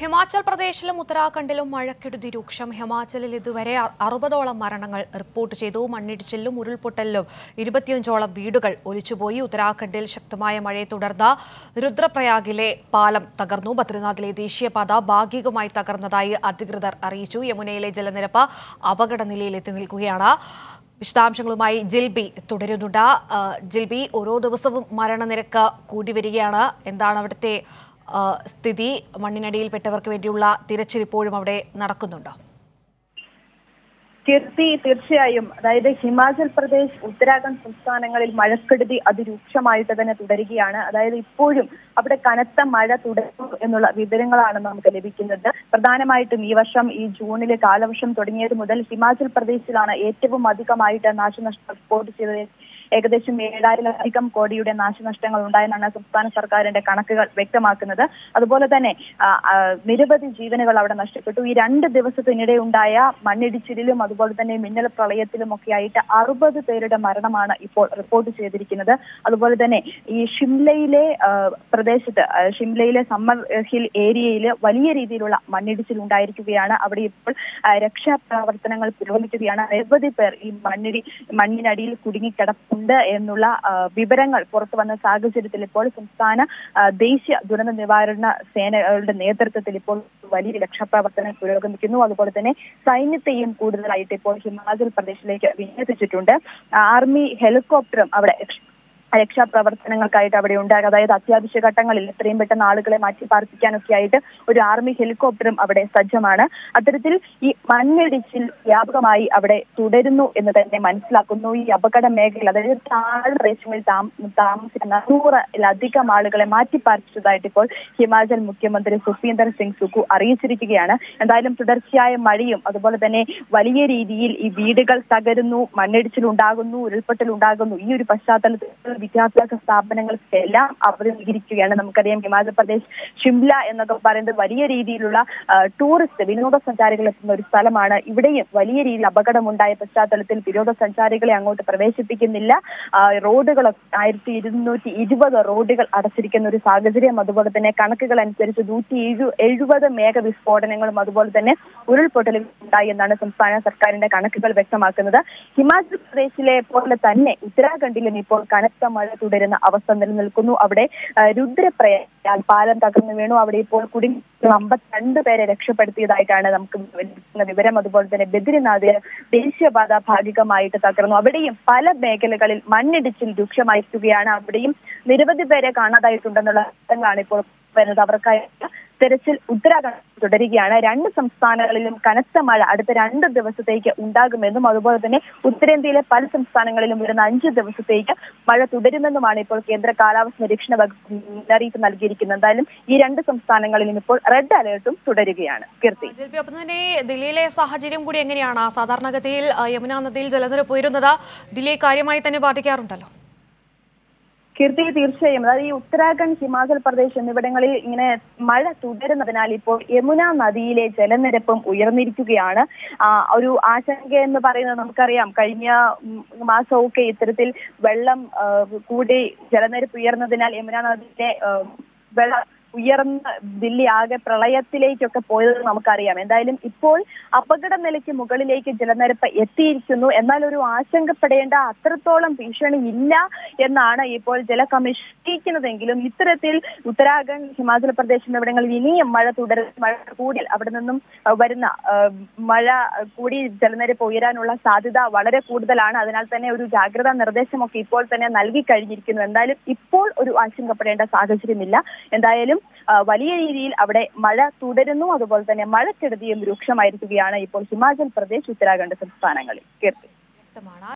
ഹിമാചൽ പ്രദേശിലും ഉത്തരാഖണ്ഡിലും മഴക്കെടുതി രൂക്ഷം ഹിമാചലിൽ ഇതുവരെ അ- അറുപതോളം മരണങ്ങൾ റിപ്പോർട്ട് ചെയ്തു മണ്ണിടിച്ചിലും ഉരുൾപൊട്ടലിലും ഇരുപത്തിയഞ്ചോളം വീടുകൾ ഒലിച്ചുപോയി ഉത്തരാഖണ്ഡിൽ ശക്തമായ മഴയെ തുടർന്ന് രുദ്രപ്രയാഗിലെ പാലം തകർന്നു ബദ്രിനാഥിലെ ദേശീയപാത ഭാഗികമായി തകർന്നതായി അധികൃതർ അറിയിച്ചു യമുനയിലെ ജലനിരപ്പ് അപകട നിലയിലെത്തി നിൽക്കുകയാണ് വിശദാംശങ്ങളുമായി ജിൽബി തുടരുന്നുണ്ട് ആ, ജിൽബി ഓരോ ദിവസവും മരണനിരക്ക് കൂടി വരികയാണ് എന്താണ് അവിടുത്തെ ആ, സ്ഥിതി മണ്ണിനടിയിൽപ്പെട്ടവർക്ക് വേണ്ടിയുള്ള തിരച്ചിൽ ഇപ്പോഴും അവിടെ നടക്കുന്നുണ്ടോ കീർത്തി തീർച്ചയായും അതായത് ഹിമാചൽ പ്രദേശ് ഉത്തരാഖണ്ഡ് സംസ്ഥാനങ്ങളിൽ മഴക്കെടുതി അതിരൂക്ഷമായിട്ട് തന്നെ തുടരുകയാണ് അതായത് ഇപ്പോഴും അവിടെ കനത്ത മഴ തുടരുന്നു എന്നുള്ള വിവരങ്ങളാണ് നമുക്ക് ലഭിക്കുന്നത് പ്രധാനമായിട്ടും ഈ വർഷം ഈ ജൂണിലെ കാലവർഷം തുടങ്ങിയത് മുതൽ ഹിമാചൽ പ്രദേശിലാണ് ഏറ്റവും അധികമായിട്ട് നാശനഷ്ടം റിപ്പോർട്ട് ചെയ്തത് ഏകദേശം ഏഴായിരത്തിലധികം കോടിയുടെ നാശനഷ്ടങ്ങൾ ഉണ്ടായെന്നാണ് സംസ്ഥാന സർക്കാരിന്റെ കണക്കുകൾ വ്യക്തമാക്കുന്നത് അതുപോലെ തന്നെ ആ, ആ, നിരവധി ജീവനുകൾ അവിടെ നഷ്ടപ്പെട്ടു ഈ രണ്ട് ദിവസത്തിനിടെ ഉണ്ടായ മണ്ണിടിച്ചിലിലും അതുപോലെ തന്നെ മിന്നൽ പ്രളയത്തിലും ഒക്കെ ആയിട്ട് അറുപത് പേരുടെ മരണമാണ് ഇപ്പോൾ റിപ്പോർട്ട് ചെയ്തിരിക്കുന്നത് അതുപോലെ തന്നെ ഈ ഷിംലയിലെ ആ, പ്രദേശത്ത് ആ, ഷിംലയിലെ സമ്മർ ഹിൽ ഏരിയയിൽ വലിയ രീതിയിലുള്ള മണ്ണിടിച്ചിൽ ഉണ്ടായിരിക്കുകയാണ് അവിടെ ഇപ്പോൾ ആ, രക്ഷാപ്രവർത്തനങ്ങൾ പുരോഗമിക്കുകയാണ് നിരവധി പേർ ഈ മണ്ണിടി മണ്ണിനടിയിൽ കുടുങ്ങിക്കിടപ്പുണ്ട് എന്നുള്ള ആ, വിവരങ്ങൾ പുറത്തു വന്ന സാഹചര്യത്തിൽ ഇപ്പോൾ സംസ്ഥാന ആ, ദേശീയ ദുരന്ത നിവാരണ സേനകളുടെ നേതൃത്വത്തിൽ ഇപ്പോൾ വലിയ രക്ഷാപ്രവർത്തനം പുരോഗമിക്കുന്നു അതുപോലെ തന്നെ സൈന്യത്തെയും കൂടുതലായിട്ട് ഇപ്പോൾ ഹിമാചൽ പ്രദേശിലേക്ക് വിന്യസിച്ചിട്ടുണ്ട് ആർമി ഹെലികോപ്റ്ററും അവിടെ രക്ഷ- രക്ഷാപ്രവർത്തനങ്ങൾക്കായിട്ട് അവിടെ ഉണ്ടാകും അതായത് അത്യാവശ്യ ഘട്ടങ്ങളിൽ എത്രയും പെട്ടെന്ന് ആളുകളെ മാറ്റി പാർപ്പിക്കാനൊക്കെ ആയിട്ട് ഒരു ആർമി ഹെലികോപ്റ്ററും അവിടെ സജ്ജമാണ് അത്തരത്തിൽ ഈ മണ്ണിടിച്ചിൽ വ്യാപകമായി അവിടെ തുടരുന്നു എന്ന് തന്നെ മനസ്സിലാക്കുന്നു ഈ അപകട മേഖല അതായത് താഴ്ന്ന പ്രദേശങ്ങളിൽ താമ- താമസിക്കുന്ന നൂറിലധികം ആളുകളെ മാറ്റി പാർപ്പിച്ചതായിട്ട് ഇപ്പോൾ ഹിമാചൽ മുഖ്യമന്ത്രി സുഖീന്ദർ സിംഗ് സുഖു അറിയിച്ചിരിക്കുകയാണ് എന്തായാലും തുടർച്ചയായ മഴയും അതുപോലെ തന്നെ വലിയ രീതിയിൽ ഈ വീടുകൾ തകരുന്നു മണ്ണിടിച്ചിൽ ഉണ്ടാകുന്നു ഉരുൾപൊട്ടൽ ഉണ്ടാകുന്നു ഈ ഒരു പശ്ചാത്തലത്തിൽ വിദ്യാഭ്യാസ സ്ഥാപനങ്ങൾക്കെല്ലാം അവധി സ്വീകരിക്കുകയാണ് നമുക്കറിയാം ഹിമാചൽ പ്രദേശ് ഷിംല എന്നൊക്കെ പറയുന്നത് വലിയ രീതിയിലുള്ള ആ, ടൂറിസ്റ്റ് വിനോദസഞ്ചാരികൾ എത്തുന്ന ഒരു സ്ഥലമാണ് ഇവിടെയും വലിയ രീതിയിൽ അപകടമുണ്ടായ പശ്ചാത്തലത്തിൽ വിനോദസഞ്ചാരികളെ അങ്ങോട്ട് പ്രവേശിപ്പിക്കുന്നില്ല ആ, റോഡുകളൊക്കെ ആയിരത്തി ഇരുന്നൂറ്റി ഇരുപത് റോഡുകൾ അടച്ചിരിക്കുന്ന ഒരു സാഹചര്യം അതുപോലെ തന്നെ കണക്കുകൾ അനുസരിച്ച് നൂറ്റി എഴു എഴുപത് മേഘ വിസ്ഫോടനങ്ങളും അതുപോലെ തന്നെ ഉരുൾപൊട്ടലുകളും ഉണ്ടായി എന്നാണ് സംസ്ഥാന സർക്കാരിന്റെ കണക്കുകൾ വ്യക്തമാക്കുന്നത് ഹിമാചൽ പ്രദേശിലെ പോലെ തന്നെ ഉത്തരാഖണ്ഡിലും ഇപ്പോൾ കനത്ത മഴ തുടരുന്ന അവസ്ഥ നിലനിൽക്കുന്നു അവിടെ ആ, രുദ്രപ്രയാൽ പാലം തകർന്നു വീണു അവിടെ ഇപ്പോൾ കുടുങ്ങി അമ്പത്തിരണ്ട് പേരെ രക്ഷപ്പെടുത്തിയതായിട്ടാണ് നമുക്ക് ലഭിക്കുന്ന വിവരം അതുപോലെ തന്നെ ബദ്രിനാഥിൽ ദേശീയപാത ഭാഗികമായിട്ട് തകർന്നു അവിടെയും പല മേഖലകളിൽ മണ്ണിടിച്ചിൽ രൂക്ഷമായിരിക്കുകയാണ് അവിടെയും നിരവധി പേരെ കാണാതായിട്ടുണ്ടെന്നുള്ള വിവരങ്ങളാണ് ഇപ്പോൾ വരുന്നത് അവർക്കായി തെരച്ചിൽ ഉത്തരാഖണ്ഡ് തുടരുകയാണ് രണ്ട് സംസ്ഥാനങ്ങളിലും കനത്ത മഴ അടുത്ത രണ്ട് ദിവസത്തേക്ക് ഉണ്ടാകുമെന്നും അതുപോലെ തന്നെ ഉത്തരേന്ത്യയിലെ പല സംസ്ഥാനങ്ങളിലും വരുന്ന അഞ്ച് ദിവസത്തേക്ക് മഴ തുടരുമെന്നുമാണ് ഇപ്പോൾ കേന്ദ്ര കാലാവസ്ഥ നിരീക്ഷണ വകുപ്പ് മുന്നറിയിപ്പ് നൽകിയിരിക്കുന്നത് എന്തായാലും ഈ രണ്ട് സംസ്ഥാനങ്ങളിലും ഇപ്പോൾ റെഡ് അലേർട്ടും തുടരുകയാണ് കീർത്തി ജിൽബി ഒപ്പം തന്നെ ദില്ലിയിലെ സാഹചര്യം കൂടി എങ്ങനെയാണ് സാധാരണഗതിയിൽ ആ, യമുനാ നദിയിൽ ജലനിരപ്പ് ഉയരുന്നത് ദില്ലിയെ കാര്യമായി തന്നെ ബാധിക്കാറുണ്ടല്ലോ കീർത്തി തീർച്ചയായും അതായത് ഈ ഉത്തരാഖണ്ഡ് ഹിമാചൽ പ്രദേശ് എന്നിവിടങ്ങളിൽ ഇങ്ങനെ മഴ തുടരുന്നതിനാൽ ഇപ്പോൾ യമുന നദിയിലെ ജലനിരപ്പും ഉയർന്നിരിക്കുകയാണ് ആ, ഒരു ആശങ്ക എന്ന് പറയുന്നത് നമുക്കറിയാം കഴിഞ്ഞ ഉം, മാസമൊക്കെ ഇത്തരത്തിൽ വെള്ളം ആ, കൂടി ജലനിരപ്പ് ഉയർന്നതിനാൽ യമുന നദിയിലെ ആ, വെള്ളം ഉയർന്ന ദില്ലി ആകെ പ്രളയത്തിലേക്കൊക്കെ പോയത് നമുക്കറിയാം എന്തായാലും ഇപ്പോൾ അപകട നിലയ്ക്ക് മുകളിലേക്ക് ജലനിരപ്പ് എത്തിയിരിക്കുന്നു എന്നാൽ ഒരു ആശങ്കപ്പെടേണ്ട അത്രത്തോളം ഭീഷണി ഇല്ല എന്നാണ് ഇപ്പോൾ ജല കമ്മീഷൻ അറിയിക്കുന്നതെങ്കിലും ഇത്തരത്തിൽ ഉത്തരാഖണ്ഡ് ഹിമാചൽ പ്രദേശ് എന്നിവിടങ്ങളിൽ ഇനിയും മഴ തുടരും മഴ കൂടിയാൽ അവിടെ നിന്നും അഹ് വരുന്ന അഹ് മഴ കൂടി ജലനിരപ്പ് ഉയരാനുള്ള സാധ്യത വളരെ കൂടുതലാണ് അതിനാൽ തന്നെ ഒരു ജാഗ്രതാ നിർദ്ദേശമൊക്കെ ഇപ്പോൾ തന്നെ നൽകി കഴിഞ്ഞിരിക്കുന്നു എന്തായാലും ഇപ്പോൾ ഒരു ആശങ്കപ്പെടേണ്ട സാഹചര്യമില്ല എന്തായാലും ആ, വലിയ രീതിയിൽ അവിടെ മഴ തുടരുന്നു അതുപോലെ തന്നെ മഴക്കെടുതിയും രൂക്ഷമായിരിക്കുകയാണ് ഇപ്പോൾ ഹിമാചൽ പ്രദേശ് ഉത്തരാഖണ്ഡ് സംസ്ഥാനങ്ങളിൽ കീർത്തി വ്യക്തമാണ്